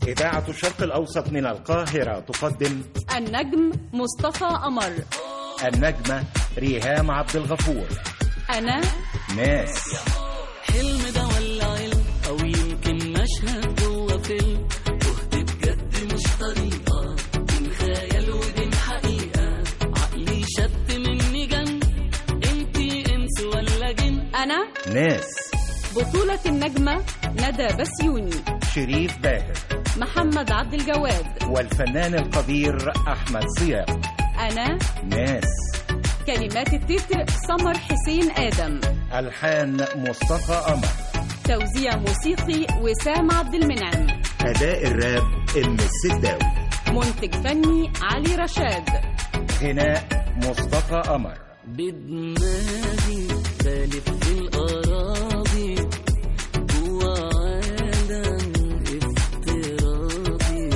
إذاعة الشرق الأوسط من القاهرة تقدم النجم مصطفى قمر النجمة ريهام عبد الغفور أنا ناس حلم ده ولا علم او يمكن مشهد جوه فيلم تهت بجد مش طريقه بين خيال وبين حقيقه عقلي شت مني جن انتي انس ولا جن أنا ناس بطولة النجمة ندى بسيوني شريف باهر محمد عبد الجواد والفنان القدير أحمد صيام أنا ناس كلمات التتر سمر حسين آدم ألحان مصطفى قمر توزيع موسيقي وسام عبد المنعم أداء الراب إم السداوي منتج فني علي رشاد غناء مصطفى قمر بدماغي بلف في الأراضي جوا عالم افتراضي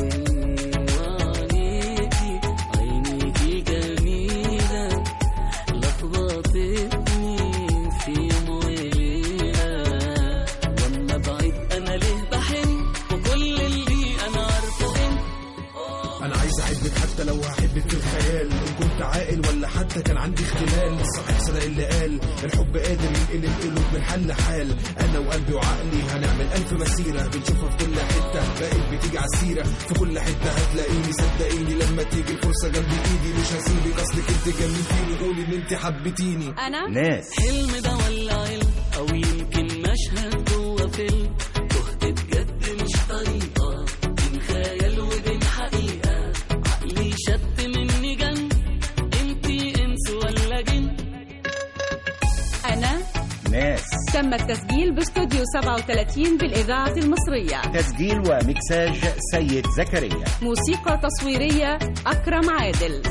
وعينيكي عينيكي جميلة لخبطتني في يوم وليلة وانا بعيد انا ليه بحن وكل اللي انا عارفه انت انا عايز احبك حتى لو هحبك في الخيال ان كنت عاقل ولا حتى كان عندي اختلال صحيح صدق اللي قال الحب قادر ينقلب قلوب من حل حال انا وقلبي وعقلي هنعمل الف مسيره بنشوفها في كل حته بقيت بتيجي على السيره في كل حته هتلاقيني صدقيني لما تيجي الفرصه جنب ايدي مش هسيبك اصلك انت جننتيني قولي ان انت حبيتيني أنا ناس حلم ده ولا علم او يمكن مشهد جوه فيلم تهت بجد مش طريقه بين خيال وبين حقيقه عقلي شت مني جن انتي انس ولا جن أنا ناس تم التسجيل باستوديو 37 بالإذاعة المصرية تسجيل ومكساج سيد زكريا موسيقى تصويرية أكرم عادل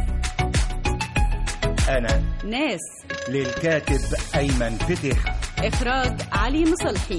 أنا ناس للكاتب أيمن فتيحة إخراج علي مصلحي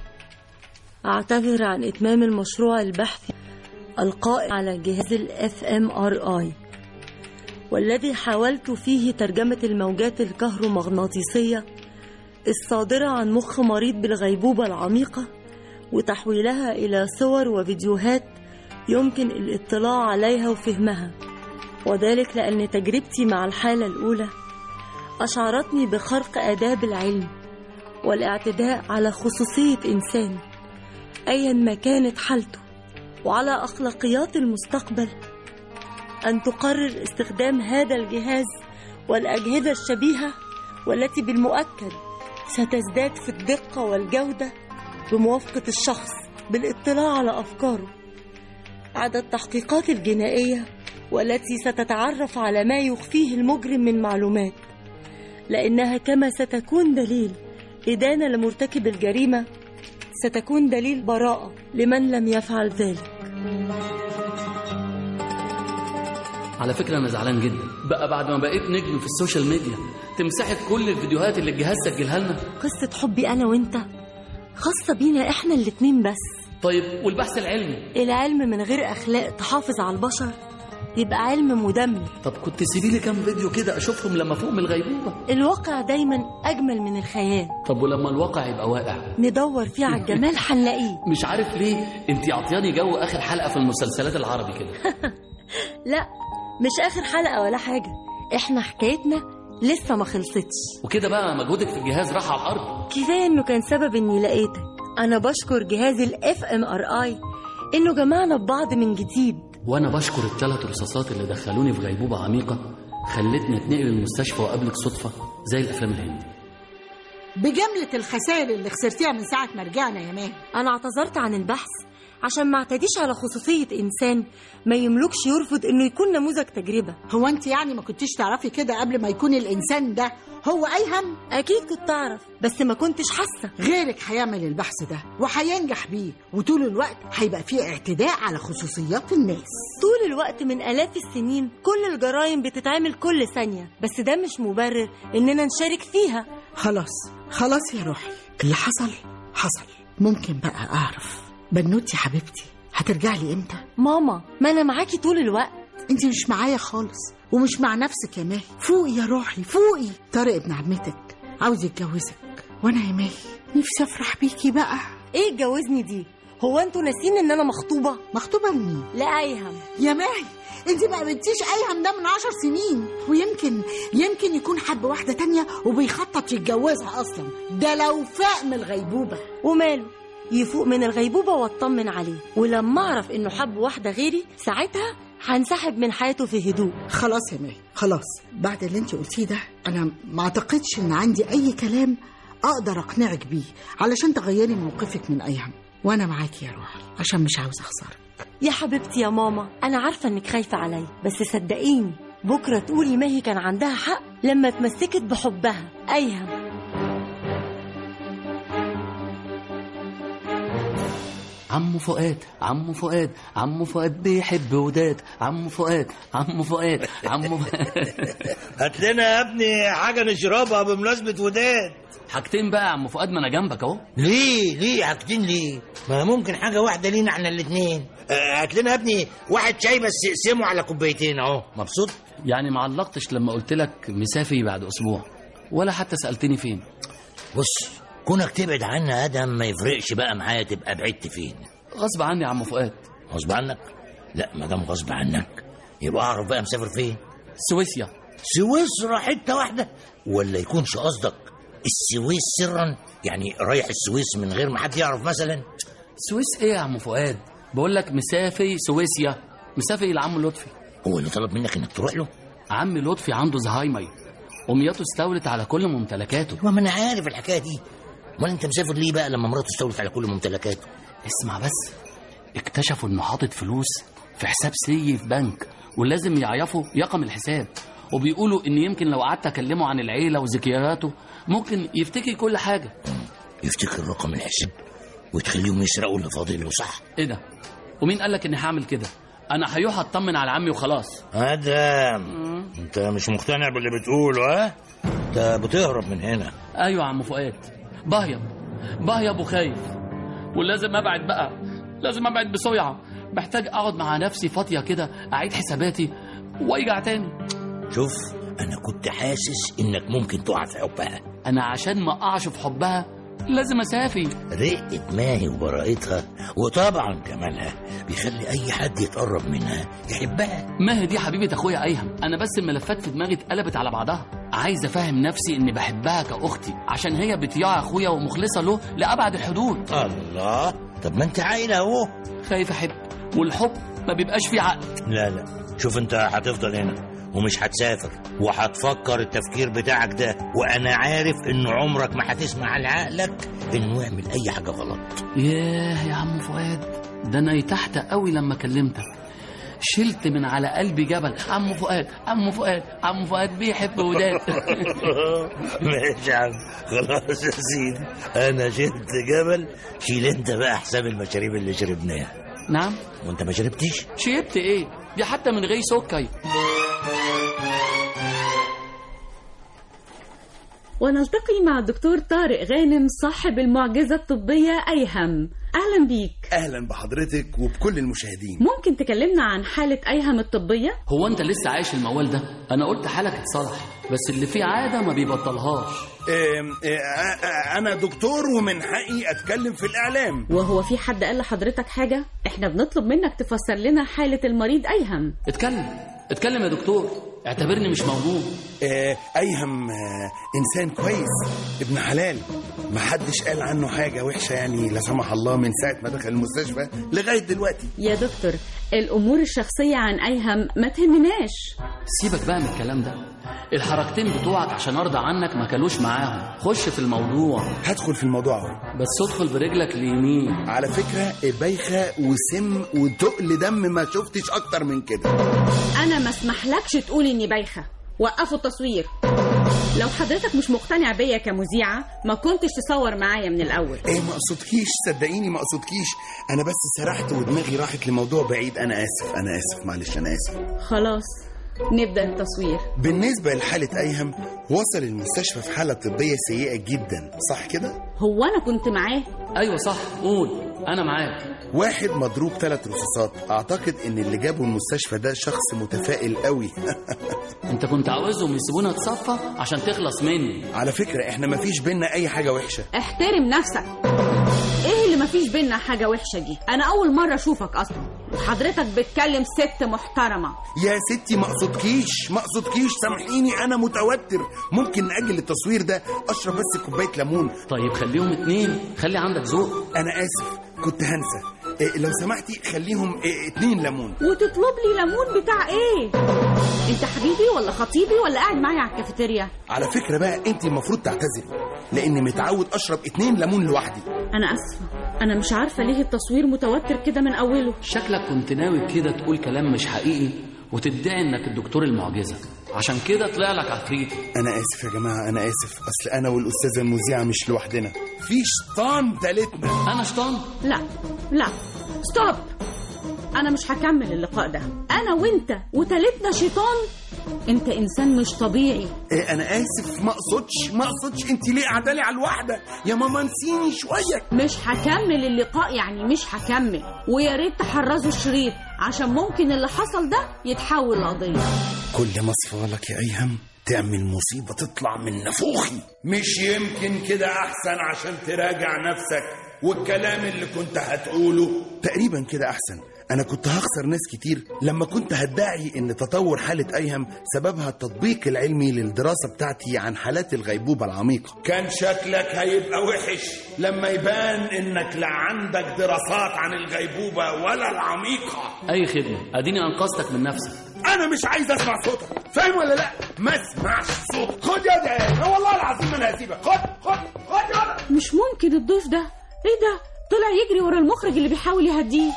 أعتذر عن إتمام المشروع البحثي القائم على جهاز ال fMRI والذي حاولت فيه ترجمة الموجات الكهرومغناطيسية الصادرة عن مخ مريض بالغيبوبة العميقة وتحويلها إلى صور وفيديوهات يمكن الاطلاع عليها وفهمها وذلك لأن تجربتي مع الحالة الأولى أشعرتني بخرق آداب العلم والاعتداء على خصوصية إنسان أيا ما كانت حالته وعلى أخلاقيات المستقبل أن تقرر استخدام هذا الجهاز والأجهزة الشبيهة والتي بالمؤكد ستزداد في الدقة والجودة بموافقة الشخص بالاطلاع على أفكاره عدا التحقيقات الجنائية والتي ستتعرف على ما يخفيه المجرم من معلومات لأنها كما ستكون دليل إدانة لمرتكب الجريمة ستكون دليل براءة لمن لم يفعل ذلك على فكرة أنا زعلان جدا بقى بعد ما بقيت نجم في السوشيال ميديا تمسحي كل الفيديوهات اللي الجهاز سجلها لنا قصة حبي أنا وإنت خاصة بينا إحنا الاتنين بس طيب والبحث العلمي العلم من غير أخلاق تحافظ على البشر يبقى علم مدمر طب كنت سيبي لي كام فيديو كده اشوفهم لما فوق من الغيبوبه الواقع دايما أجمل من الخيال طب ولما الواقع يبقى واقع ندور فيه على الجمال هنلاقيه مش عارف ليه انت عطياني جو اخر حلقه في المسلسلات العربي كده لا مش آخر حلقة ولا حاجة إحنا حكايتنا لسه ما خلصتش وكده بقى مجهودك في الجهاز راح على الارض كفاية إنه كان سبب إني لقيتك أنا بشكر جهاز ال fMRI إنه جمعنا ببعض من جديد وانا بشكر الثلاث رصاصات اللي دخلوني في غيبوبه عميقه خلتني اتنقل المستشفى وقابلك صدفه زي الافلام الهندي بجملة الخسائر اللي خسرتيها من ساعة ما رجعنا يا مان أنا اعتذرت عن البحث عشان ما اعتديش على خصوصية إنسان ما يملكش يرفض إنه يكون نموذج تجربة هو انت يعني ما كنتيش تعرفي كده قبل ما يكون الإنسان ده هو أيهم أكيد كنت أعرف بس ما كنتش حاسة غيرك هيعمل البحث ده وهينجح بيه وطول الوقت هيبقى فيه اعتداء على خصوصيات الناس طول الوقت من آلاف السنين كل الجرائم بتتعمل كل ثانية بس ده مش مبرر إننا نشارك فيها خلاص خلاص يا روحي اللي حصل حصل ممكن بقى أعرف بنوتي حبيبتي هترجع لي امتى ماما ما أنا معاكي طول الوقت انت مش معايا خالص ومش مع نفسك يا ماهي فوقي يا روحي فوقي طارق ابن عمتك عاوز يتجوزك وانا يا ماهي نفسي افرح بيكي بقى إيه اتجوزني دي هو انتوا ناسين ان انا مخطوبه مخطوبة لمين؟ لا ايهم يا ماهي انت ما قابلتيش ايهم ده من عشر سنين ويمكن يمكن يكون حب واحدة تانية وبيخطط يتجوزها اصلا ده لو فاق من الغيبوبة وماله يفوق من الغيبوبه واطمن عليه ولما اعرف انه حب واحده غيري ساعتها هنسحب من حياته في هدوء خلاص يا ماهي خلاص بعد اللي انت قلتيه ده انا ما اعتقدش ان عندي اي كلام اقدر اقنعك بيه علشان تغيري موقفك من ايهم وانا معاكي يا روحي عشان مش عاوزه اخسرك يا حبيبتي يا ماما انا عارفه انك خايفه عليا بس صدقيني بكره تقولي ماهي كان عندها حق لما اتمسكت بحبها ايهم عمو فؤاد عمو فؤاد عمو فؤاد بيحب وداد عمو فؤاد عمو فؤاد عمو هات لنا يا ابني حاجة نشربها بمناسبة وداد حاجتين بقى يا عمو فؤاد ما انا جنبك اهو ليه ليه حاجتين ليه ما ممكن حاجة واحدة لينا احنا الاتنين آه، هات لنا يا ابني واحد شاي بس اقسمه على كوبايتين اهو مبسوط يعني ما علقتش لما قلت لك مسافي بعد اسبوع ولا حتى سالتني فين بص كونك تبعد عنا ادم ما يفرقش بقى معايا تبقى بعدت فين غصب عني يا عمو فؤاد غصب عنك لا ما دام غصب عنك يبقى اعرف بقى مسافر فين سويسيا سويسرا حته واحده ولا يكونش قصدك السويس سرا يعني رايح السويس من غير ما حد يعرف مثلا سويس ايه يا عمو فؤاد بقول لك مسافي سويسيا مسافي لعم لطفي هو اللي طلب منك انك تروح له عم لطفي عنده زهايمر ومياته استولت على كل ممتلكاته ما انا عارف الحكايه دي امال انت مسافر ليه بقى لما مراته استولت على كل ممتلكاته اسمع بس اكتشفوا انه حاطط فلوس في حساب سري في بنك ولازم يعرفوا رقم الحساب وبيقولوا ان يمكن لو قعدت اكلمه عن العيله وذكرياته ممكن يفتكر كل حاجه يفتكر رقم الحساب وتخليهم يسرقوا اللي فاضل له صح ايه ده ومين قالك اني هعمل كده انا هروح اطمن على عمي وخلاص ادم انت مش مقتنع باللي بتقوله ها انت بتهرب من هنا ايوه يا عم فؤاد بهيب بهيب وخايف ولازم ابعد بقى لازم ابعد بسرعه محتاج اقعد مع نفسي فاضيه كده اعيد حساباتي وارجع تاني شوف انا كنت حاسس انك ممكن تقع في حبها انا عشان ما اقعش في حبها لازم اسافي رقة ماهي وبراءتها وطبعا جمالها بيخلي اي حد يتقرب منها يحبها ماهي دي حبيبه اخويا ايهم انا بس الملفات في دماغي اتقلبت على بعضها عايز افهم نفسي اني بحبها كاختي عشان هي بتياع اخويا ومخلصه له لابعد الحدود الله طب ما انت عايله اهو خايف احب والحب ما بيبقاش فيه عقل لا لا شوف انت هتفضل هنا ومش هتسافر وهتفكر التفكير بتاعك ده وانا عارف ان عمرك ما هتسمع لعقلك انه يعمل اي حاجه غلط ياه يا عم فؤاد ده انا ارتحت قوي لما كلمتك شلت من على قلبي جبل عم فؤاد عم فؤاد عم فؤاد بيحب وداد ماشي يا عم خلاص يا سيدي انا شلت جبل شيل انت بقى حساب المشاريب اللي شربناها نعم وانت ما شربتش شربت ايه دي حتى من غير سكر ونلتقي مع الدكتور طارق غانم صاحب المعجزة الطبية أيهم أهلا بيك اهلا بحضرتك وبكل المشاهدين ممكن تكلمنا عن حالة أيهم الطبية؟ هو انت لسه عايش الموال ده انا قلت حالك اتصلح بس اللي فيه عاده ما بيبطلهاش آم، آه، آه، انا دكتور ومن حقي اتكلم في الاعلام وهو في حد قال لحضرتك حاجة؟ احنا بنطلب منك تفسر لنا حالة المريض أيهم اتكلم اتكلم يا دكتور اعتبرني مش موجود آه، ايهم آه، انسان كويس ابن حلال ما حدش قال عنه حاجه وحشه يعني لا سمح الله من ساعه ما دخل المستشفى لغايه دلوقتي يا دكتور الأمور الشخصية عن أيهم ما تهمناش سيبك بقى من الكلام ده الحركتين بتوعك عشان ارضى عنك ما كانوش معاهم خش في الموضوع هدخل في الموضوع اهو بس ادخل برجلك اليمين على فكره بايخه وسم وتقل دم ما شفتش اكتر من كده أنا ما اسمحلكش تقول إني بايخة وقفوا التصوير لو حضرتك مش مقتنع بيا كمذيعة ما كنتش تصور معايا من الأول ايه ما اقصدكيش صدقيني ما اقصدكيش انا بس سرحت ودماغي راحت لموضوع بعيد انا اسف انا اسف معلش انا اسف خلاص نبدأ التصوير بالنسبه لحاله ايهم وصل المستشفى في حاله طبيه سيئه جدا صح كده هو أنا كنت معاه ايوه صح قول انا معاك واحد مضروب ثلاث رصاصات اعتقد ان اللي جابه المستشفى ده شخص متفائل قوي انت كنت عاوزهم يسيبونا تصفى عشان تخلص مني على فكره احنا ما فيش بينا اي حاجه وحشه احترم نفسك ايه اللي ما مفيش بينا حاجة وحشة دي أنا أول مرة أشوفك أصلا وحضرتك بتكلم ست محترمة يا ستي ما اقصدكيش ما اقصدكيش سامحيني انا متوتر ممكن ناجل التصوير ده اشرب بس كوبايه ليمون طيب خليهم اتنين خلي عندك ذوق انا اسف كنت هنسى إيه لو سمحتي خليهم إيه اتنين ليمون وتطلب لي ليمون بتاع إيه؟ أنت حبيبي ولا خطيبي ولا قاعد معايا على الكافيتيريا؟ على فكره بقى انت المفروض تعتذري لاني متعود اشرب اتنين ليمون لوحدي أنا آسفة أنا مش عارفة ليه التصوير متوتر كده من أوله شكلك كنت ناوي كده تقول كلام مش حقيقي وتدعي انك الدكتور المعجزه عشان كده طلع لك عفريت انا اسف يا جماعه انا اسف اصل انا والاستاذه المذيعه مش لوحدنا في شيطان تالتنا انا شيطان لا لا ستوب أنا مش هكمل اللقاء ده أنا وأنت وتالتنا شيطان أنت إنسان مش طبيعي إيه انا اسف ما اقصدش ما اقصدش انت ليه قاعده لي على الواحده يا ماما نسيني شويه مش هكمل اللقاء يعني مش هكمل ويا ريت تحرزوا الشريط عشان ممكن اللي حصل ده يتحول لقضية كل ما اصفالك يا ايهم تعمل مصيبه تطلع من نفوخي مش يمكن كده احسن عشان تراجع نفسك والكلام اللي كنت هتقوله تقريبا كده احسن انا كنت هخسر ناس كتير لما كنت هدعي ان تطور حاله ايهم سببها التطبيق العلمي للدراسه بتاعتي عن حالات الغيبوبه العميقه كان شكلك هيبقى وحش لما يبان انك لا عندك دراسات عن الغيبوبه ولا العميقه اي خدمه اديني انقذتك من نفسك انا مش عايز اسمع صوتك فاهم ولا لا ما اسمعش صوتك خد يا ده والله العظيم ما انا هسيبك خد خد خد يا مش ممكن الضيف ده ايه ده طلع يجري ورا المخرج اللي بيحاول يهديه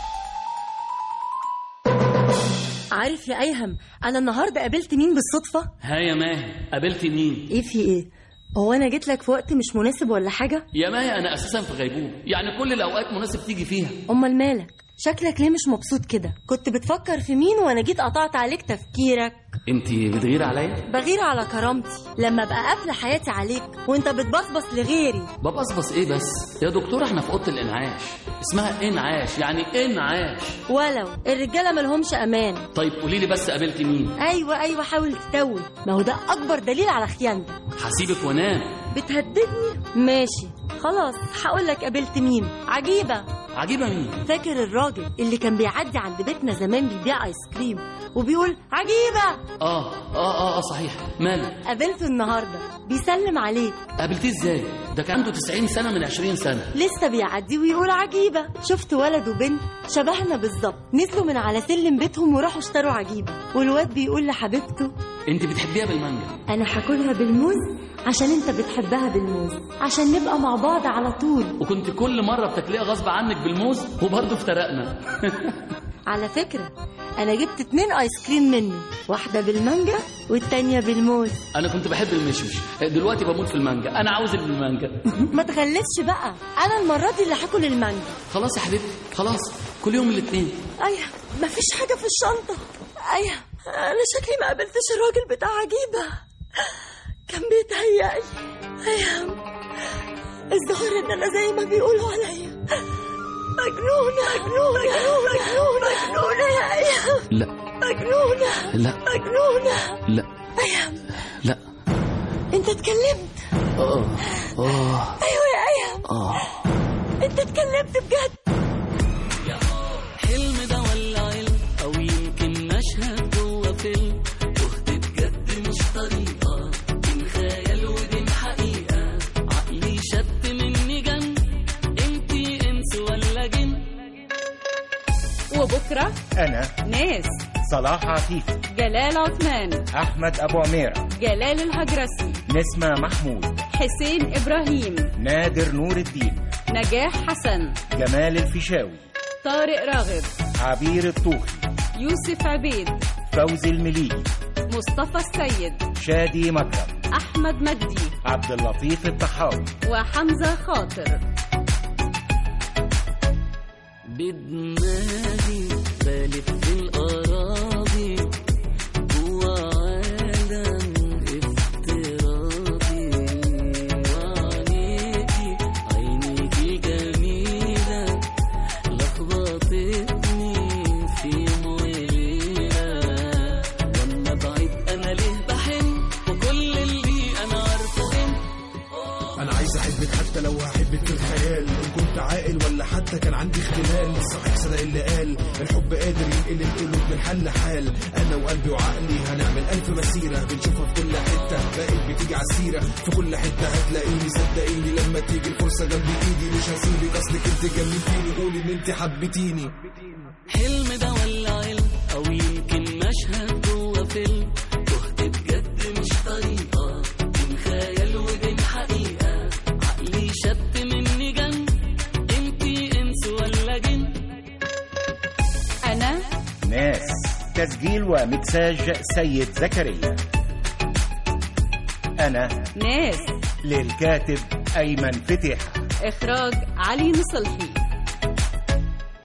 عارف يا ايهم انا النهارده قابلت مين بالصدفه ها يا ماهي قابلت مين ايه في ايه هو انا جيت لك في وقت مش مناسب ولا حاجه يا ماهي انا اساسا في غيبوبه يعني كل الاوقات مناسب تيجي فيها امال مالك شكلك ليه مش مبسوط كده كنت بتفكر في مين وانا جيت قطعت عليك تفكيرك انت بتغير عليا بغير على كرامتي لما ابقى قافله حياتي عليك وانت بتبصبص لغيري ببصبص ايه بس يا دكتور احنا في اوضه الانعاش اسمها انعاش يعني انعاش ولو الرجاله ملهمش امان طيب قولي لي بس قابلت مين ايوه ايوه حاول تتوه ما هو ده اكبر دليل على خيانتك هسيبك وانام بتهددني ماشي خلاص هقول لك قابلت مين عجيبه عجيبه مين فاكر الراجل اللي كان بيعدي عند بيتنا زمان بيبيع ايس كريم وبيقول عجيبه اه اه اه, آه صحيح ماله قابلته النهارده بيسلم عليك قابلتيه ازاي ده كان عنده 90 سنه من 20 سنه لسه بيعدي ويقول عجيبه شفت ولد وبنت شبهنا بالظبط نزلوا من على سلم بيتهم وراحوا اشتروا عجيبه والواد بيقول لحبيبته انت بتحبيها بالمانجا انا هاكلها بالموز عشان انت بتحبها بالموز عشان نبقى مع بعض على طول وكنت كل مره بتاكليها غصب عنك بالموز وبرضه افترقنا على فكره انا جبت اتنين ايس كريم منه واحده بالمانجا والتانيه بالموز انا كنت بحب المشمش دلوقتي بموت في المانجا انا عاوز اللي بالمانجا ما تغلسش بقى انا المره دي اللي هاكل المانجا خلاص يا حبيبتي خلاص كل يوم الاثنين ايوه مفيش حاجه في الشنطه ايوه انا شكلي ما قابلتش الراجل بتاع عجيبه كان بيتهيألي ايوه الظاهر ان انا زي ما بيقولوا عليا مجنونة مجنونة مجنونة مجنونة مجنونة يا أيام لا مجنونة لا مجنونة لا أيام لا أنت اتكلمت اه اه أيوة يا أيام اه أنت اتكلمت بجد حلم ده ولا علم او يمكن مشهد جوه فيلم تهت بجد مش طريقه بين خيال وبين حقيقه عقلي شد مني جن انتي انس ولا جن وبكرة أنا ناس صلاح عفيفي جلال عثمان أحمد أبو عميرة جلال الهجرسي نسمة محمود حسين إبراهيم نادر نور الدين نجاح حسن جمال الفيشاوي طارق راغب عبير الطوخي يوسف عبيد فوزي المليجي مصطفى السيد شادي مكرم أحمد مجدي عبد اللطيف الطحاوي وحمزة خاطر بدماغي بلف في الأراضي جوا عالم افتراضي وعينيكي عينيكي جميلة لخبطتني في يوم وليلة لما بعيد أنا ليه بحن وكل اللي أنا عارفه إن انا عايز احبك حتى لو هحبك في الخيال ان كنت عاقل ولا ولا حتى كان عندي اختلال الصحيح صدق اللي قال الحب قادر ينقل القلوب من حل لحال انا وقلبي وعقلي هنعمل الف مسيره بنشوفها في كل حته بقيت بتيجي على السيره في كل حته هتلاقيني صدقيني لما تيجي الفرصه جنب ايدي مش هسيبك اصلك انت جننتيني قولي ان انت حبيتيني حلم ده ولا علم او يمكن مشهد جوه فيلم تهت بجد مش طريقه بين خيال وبين حقيقه عقلي شد مني جن انتي انس ولا جن انا ناس تسجيل ومكساج سيد زكريا أنا ناس للكاتب أيمن فتيحة اخراج علي نصلحي